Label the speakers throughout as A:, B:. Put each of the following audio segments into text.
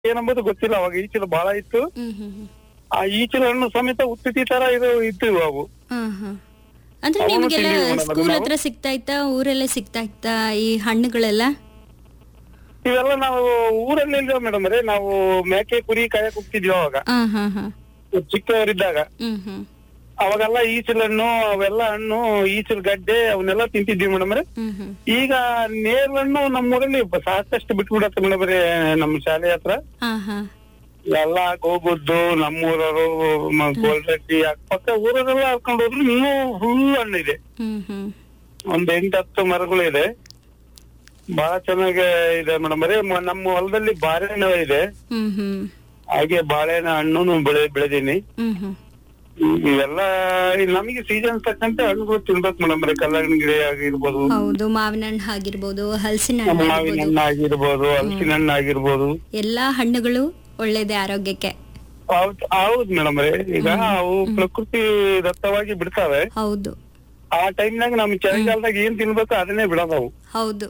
A: ಏನಂಬುದು ಗೊತ್ತಿಲ್ಲ ಅವಾಗ ಈಚಲು ಬಹಳ ಇತ್ತು
B: ಹ್ಮ್ ಹ್ಮ್ ಹ್ಮ್
A: ಆ ಈಚಲು ಹಣ್ಣು ಸಮೇತ ಉತ್ತಿತಿ ತರ ಇದು ಇತ್ತು ಅವು
B: ಹಾ ಹಾ ಅಂದ್ರೆ
A: ಅವನು
B: ನಿಮ್ಗೆಲ್ಲ
A: ತಿಂದಿವಿ ಮೇಡಮ್,
B: ಸ್ಕೂಲ್
A: ನಾವು.
B: ಹತ್ರ ಸಿಗ್ತಾ ಇತ್ತಾ ಊರಲ್ಲೇ ಸಿಗ್ತಾ ಇತ್ತಾ ಈ ಹಣ್ಣುಗಳೆಲ್ಲ
A: ಇವೆಲ್ಲ ನಾವು ಊರಲ್ಲಿ ಇಲ್ವ ಮೇಡಮ್ ರೇ ನಾವು ಮೇಕೆ ಕುರಿ ಕಾಯಕ್ ಹೋಗ್ತಿದ್ವಿ ಅವಾಗ
B: ಹಾ ಹಾ ಹಾ
A: ಚಿಕ್ಕವರಿದ್ದಾಗ
B: ಹ್ಮ್ ಹ್ಮ್
A: ಅವಾಗೆಲ್ಲ ಈಚಲ್ ಹಣ್ಣು ಅವೆಲ್ಲ ಹಣ್ಣು ಈಚಲ್ ಗಡ್ಡೆ ಅವನ್ನೆಲ್ಲ ತಿಂತಿದ್ವಿ ಮೇಡಮ್ ರೇ
B: ಹ್ಮ್ ಹ್ಮ್
A: ಈಗ ನೇರನ್ನು ನಮ್ಮೂರಲ್ಲಿ ಬ- ಸಾಕಷ್ಟು ಬಿಟ್ಬಿಡತ್ತೆ ಮೇಡಮ್ ರೇ ನಮ್ಮ ಶಾಲೆ ಹತ್ರ
B: ಹಾ ಹಾ
A: ಎಲ್ಲ ಗೋಗುದ್ದು ನಮ್ಮೂರವರು ಮ- ಗೋಲ್ರೆಡ್ಡಿ ಅಕ್ಕಪಕ್ಕ ಊರವರೆಲ್ಲ ಹರ್ಕೊಂಡು ಹೋದ್ರು ಇನ್ನೂ ಫುಲ್ ಹಣ್ಣಿದೆ
B: ಹ್ಮ್ ಹ್ಮ್
A: ಒಂದ್ ಎಂಟ್ ಹತ್ತು ಮರಗಳು ಇದೆ ಬಹಳ ಚೆನ್ನಾಗಿ ಇದೆ ಮೇಡಮ್ ಅರೇ ಮ- ನಮ್ಮ ಹೊಲದಲ್ಲಿ ಬಾಳೆಹಣ್ಣು ಇದೆ
B: ಹ್ಮ್ ಹ್ಮ್
A: ಹಾಗೆ ಬಾಳೆಹಣ್ಣು ಹಣ್ಣು ಬೆಳೆ ಬೆಳೆದೀನಿ
B: ಹ್ಮ್ ಹ್ಮ್
A: ಇವೆಲ್ಲ ಈ ನಮಗೆ ಸೀಸನ್ ತಕ್ಕಂತೆ ಹಣ್ಣುಗಳು ತಿನ್ಬೇಕು ಮೇಡಮ್ ಅರೇ ಕಲ್ಲಂಗಡಿ ಗಿಡ ಆಗಿರ್ಬೋದು
B: ಹೌದು ಮಾವಿನ ಹಣ್ಣು ಆಗಿರ್ಬೋದು ಹಲಸಿನ ಹಣ್ಣು
A: ಮಾವಿನ
B: ಆಗಿರ್ಬೋದು
A: ಹಣ್ಣು ಆಗಿರ್ಬೋದು ಹಲಸಿನ ಹಣ್ಣು ಆಗಿರ್ಬೋದು
B: ಎಲ್ಲಾ ಹಣ್ಣುಗಳು ಒಳ್ಳೇದೇ ಆರೋಗ್ಯಕ್ಕೆ
A: ಹೌದ್ ಹೌದ್ ಮೇಡಮ್ ಅರೇ ಈಗ ಅವು ಪ್ರಕೃತಿ ದತ್ತವಾಗಿ ಬಿಡ್ತಾವೆ
B: ಹೌದು
A: ಆ ಟೈಮ್ನಾಗ ನಮ್ ಚಳಿಗಾಲದಾಗ ಏನ್ ತಿನ್ಬೇಕು ಅದನ್ನೇ ಬಿಡೋದು ಅವು
B: ಹೌದು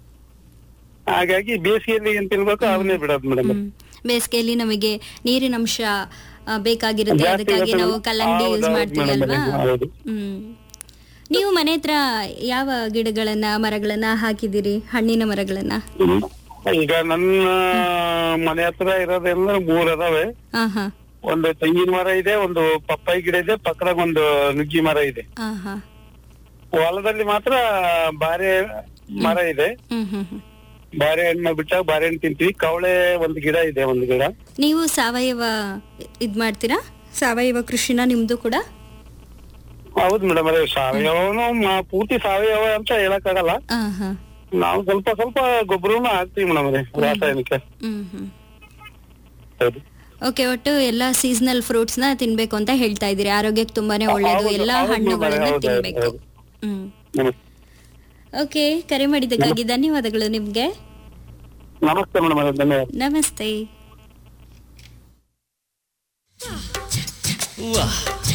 A: ಹಾಗಾಗಿ ಬೇಸಿಗೆಯಲ್ಲಿ ಏನ್ ತಿನ್ಬೇಕು ಅದನ್ನೇ ಬಿಡೋದು ಮೇಡಮ್
B: ಹ್ಮ್ ಬೇಸಿಗೆಯಲ್ಲಿ ನಮಗೆ ನೀರಿನ ಅಂಶ ಆ, ಬೇಕಾಗಿರುತ್ತೆ
A: ಜಾಸ್ತಿ
B: ಅದಕ್ಕಾಗಿ
A: ಇರುತ್ತೆ
B: ನಾವು
A: ಮೇಡಮ್.
B: ಕಲ್ಲಂಗಡಿ ಯೂಸ್
A: ಹೌದು, ಹೌದು
B: ಮಾಡ್ತೀವಿ
A: ಮೇಡಮ್,
B: ಅಲ್ವಾ
A: ಹೌದು.
B: ಹ್ಮ್ ನೀವು ಮನೆ ಹತ್ರ ಯಾವ ಗಿಡಗಳನ್ನ ಮರಗಳನ್ನ ಹಾಕಿದಿರಿ ಹಣ್ಣಿನ ಮರಗಳನ್ನ
A: ಈಗ ನನ್ನ ಮನೆ ಹತ್ರ ಇರೋದೆಲ್ಲ ಮೂರ್ ಅದಾವೆ
B: ಹಾ ಹಾ
A: ಒಂದು ತೆಂಗಿನ ಮರ ಇದೆ ಒಂದು ಪಪ್ಪಾಯಿ ಗಿಡ ಇದೆ ಪಕ್ಕದಾಗ ಒಂದು ನುಗ್ಗಿ ಮರ ಇದೆ
B: ಹಾ ಹಾ
A: ಹೊಲದಲ್ಲಿ ಮಾತ್ರ ಬಾರೆ ಮರ ಇದೆ
B: ಹ್ಮ್ ಹ್ಮ್ ಹ್ಮ್
A: ಬಾರೆಹಣ್ಣು ಬಿಟ್ಟಾಗ ಬಾರೆಹಣ್ಣು ತಿಂತೀವಿ ಕವಳೆ ಒಂದು ಗಿಡ ಇದೆ ಒಂದು ಗಿಡ
B: ನೀವು ಸಾವಯವ ಇದ್ ಮಾಡ್ತೀರಾ ಸಾವಯವ ಕೃಷಿನ ನಿಮ್ದು ಕೂಡ
A: ಹೌದು ಮೇಡಮ್ ಅದೇ ಸಾವಯವನು ಮ- ಪೂರ್ತಿ ಸಾವಯವ ಅಂತ ಹೇಳಕ್ಕಾಗಲ್ಲ
B: ಹಾ ಹಾ
A: ನಾವು ಸ್ವಲ್ಪ ಸ್ವಲ್ಪ ಗೊಬ್ಬರನು ಹಾಕ್ತಿವಿ ಮೇಡಮ್ ಅದೇ ರಾಸಾಯನಿಕ
B: ಹ್ಮ್ ಹ್ಮ್
A: ಹೌದು
B: ಓಕೆ ಒಟ್ಟು ಎಲ್ಲಾ ಸೀಸನಲ್ ಫ್ರೂಟ್ಸ್ ನ ತಿನ್ಬೇಕು ಅಂತ ಹೇಳ್ತಾ ಇದ್ದೀರಿ ಆರೋಗ್ಯಕ್ಕೆ ತುಂಬಾನೇ ಒಳ್ಳೇದು
A: ಹೌದು,
B: ಎಲ್ಲಾ
A: ಹೌದು,
B: ಹಣ್ಣುಗಳನ್ನ
A: ಹೌದು,
B: ತಿನ್ಬೇಕು
A: ಹೌದು.
B: ಹ್ಮ್
A: ನಮಸ್ತೆ
B: ಓಕೆ ಕರೆ ಮಾಡಿದ್ದಕ್ಕಾಗಿ ಧನ್ಯವಾದಗಳು ನಿಮ್ಗೆ
A: ನಮಸ್ತೆ ಮೇಡಮ್ ಅದೇ ಧನ್ಯವಾದ
B: ನಮಸ್ತೆ
C: ವಾಹ್